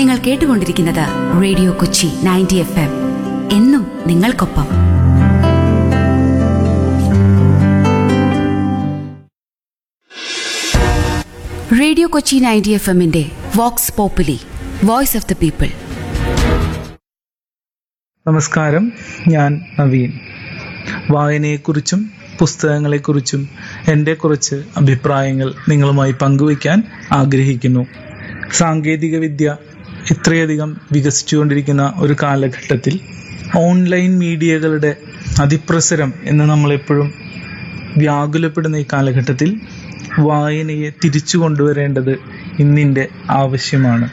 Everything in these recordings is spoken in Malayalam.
നിങ്ങൾ കേട്ടുകൊണ്ടിരിക്കുന്നത് radio Kochi ninety F M എന്നും നിങ്ങൾക്കൊപ്പം റേഡിയോ കൊച്ചി നയൻറ്റി എഫ് എമ്മിന്റെ vox populi voice of the people നമസ്കാരം ഞാൻ നവീൻ വായനയെക്കുറിച്ചും പുസ്തകങ്ങളെക്കുറിച്ചും എൻ്റെ കുറച്ച് അഭിപ്രായങ്ങൾ നിങ്ങളുമായി പങ്കുവയ്ക്കാൻ ആഗ്രഹിക്കുന്നു സാങ്കേതിക വിദ്യ ഇത്രയധികം വികസിച്ചുകൊണ്ടിരിക്കുന്ന ഒരു കാലഘട്ടത്തിൽ ഓൺലൈൻ മീഡിയകളുടെ അതിപ്രസരം എന്ന് നമ്മളെപ്പോഴും വ്യാകുലപ്പെടുന്ന ഈ കാലഘട്ടത്തിൽ വായനയെ തിരിച്ചു കൊണ്ടുവരേണ്ടത് ഇന്നിൻ്റെ ആവശ്യമാണ്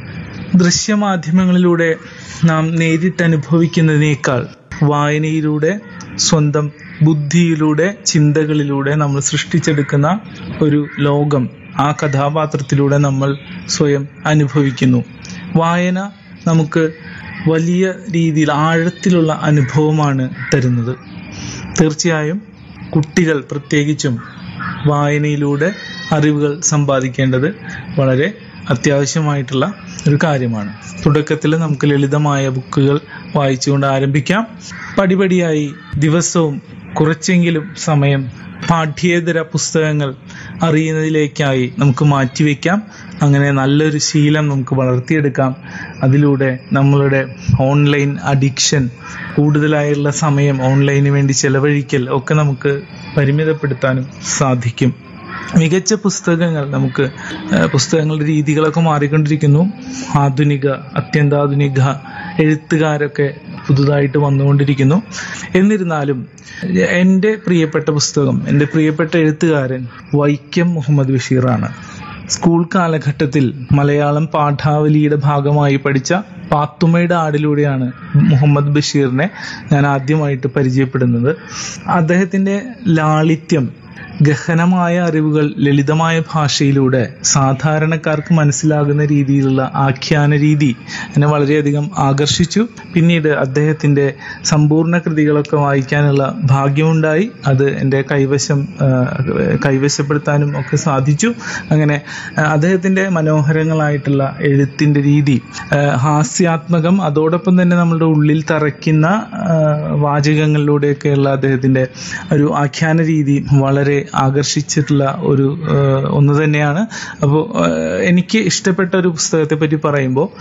ദൃശ്യമാധ്യമങ്ങളിലൂടെ നാം നേരിട്ട് അനുഭവിക്കുന്നതിനേക്കാൾ വായനയിലൂടെ സ്വന്തം ബുദ്ധിയിലൂടെ ചിന്തകളിലൂടെ നമ്മൾ സൃഷ്ടിച്ചെടുക്കുന്ന ഒരു ലോകം ആ കഥാപാത്രത്തിലൂടെ നമ്മൾ സ്വയം അനുഭവിക്കുന്നു വായന നമുക്ക് വലിയ രീതിയിൽ ആഴത്തിലുള്ള അനുഭവമാണ് തരുന്നത് തീർച്ചയായും കുട്ടികൾ പ്രത്യേകിച്ചും വായനയിലൂടെ അറിവുകൾ സമ്പാദിക്കേണ്ടത് വളരെ അത്യാവശ്യമായിട്ടുള്ള ഒരു കാര്യമാണ് തുടക്കത്തിൽ നമുക്ക് ലളിതമായ ബുക്കുകൾ വായിച്ചുകൊണ്ട് ആരംഭിക്കാം പടിപടിയായി ദിവസവും കുറച്ചെങ്കിലും സമയം പാഠ്യേതര പുസ്തകങ്ങൾ അറിയുന്നതിലേക്കായി നമുക്ക് മാറ്റിവെക്കാം അങ്ങനെ നല്ലൊരു ശീലം നമുക്ക് വളർത്തിയെടുക്കാം അതിലൂടെ നമ്മളുടെ ഓൺലൈൻ അഡിക്ഷൻ കൂടുതലായുള്ള സമയം ഓൺലൈന് വേണ്ടി ചെലവഴിക്കൽ ഒക്കെ നമുക്ക് പരിമിതപ്പെടുത്താനും സാധിക്കും മികച്ച പുസ്തകങ്ങൾ നമുക്ക് ഏഹ്, പുസ്തകങ്ങളുടെ രീതികളൊക്കെ മാറിക്കൊണ്ടിരിക്കുന്നു ആധുനിക അത്യന്താധുനിക എഴുത്തുകാരൊക്കെ പുതുതായിട്ട് വന്നുകൊണ്ടിരിക്കുന്നു എന്നിരുന്നാലും എൻ്റെ പ്രിയപ്പെട്ട പുസ്തകം എൻ്റെ പ്രിയപ്പെട്ട എഴുത്തുകാരൻ വൈക്കം മുഹമ്മദ് ബഷീറാണ് സ്കൂൾ കാലഘട്ടത്തിൽ മലയാളം പാഠാവലിയുടെ ഭാഗമായി പഠിച്ച പാത്തുമ്മയുടെ ആടിലൂടെയാണ് മുഹമ്മദ് ബഷീറിനെ ഞാൻ ആദ്യമായിട്ട് പരിചയപ്പെടുന്നത് അദ്ദേഹത്തിന്റെ ലാളിത്യം ഗഹനമായ അറിവുകൾ ലളിതമായ ഭാഷയിലൂടെ സാധാരണക്കാർക്ക് മനസ്സിലാകുന്ന രീതിയിലുള്ള ആഖ്യാന രീതി എന്നെ വളരെയധികം ആകർഷിച്ചു പിന്നീട് അദ്ദേഹത്തിന്റെ സമ്പൂർണ്ണ കൃതികളൊക്കെ വായിക്കാനുള്ള ഭാഗ്യമുണ്ടായി അത് എൻ്റെ കൈവശം ആ, കൈവശപ്പെടുത്താനും ഒക്കെ സാധിച്ചു അങ്ങനെ ആ, അദ്ദേഹത്തിന്റെ മനോഹരങ്ങളായിട്ടുള്ള എഴുത്തിന്റെ രീതി ആ, ഹാസ്യാത്മകം അതോടൊപ്പം തന്നെ നമ്മളുടെ ഉള്ളിൽ തറയ്ക്കുന്ന ആ, വാചകങ്ങളിലൂടെയൊക്കെയുള്ള അദ്ദേഹത്തിന്റെ ഒരു ആഖ്യാന രീതി വളരെ ആകർഷിച്ചിട്ടുള്ള ഒരു ആ, ഒന്ന് തന്നെയാണ് അപ്പോൾ എനിക്ക് ഇഷ്ടപ്പെട്ട ഒരു പുസ്തകത്തെ പറ്റി പറയുമ്പോൾ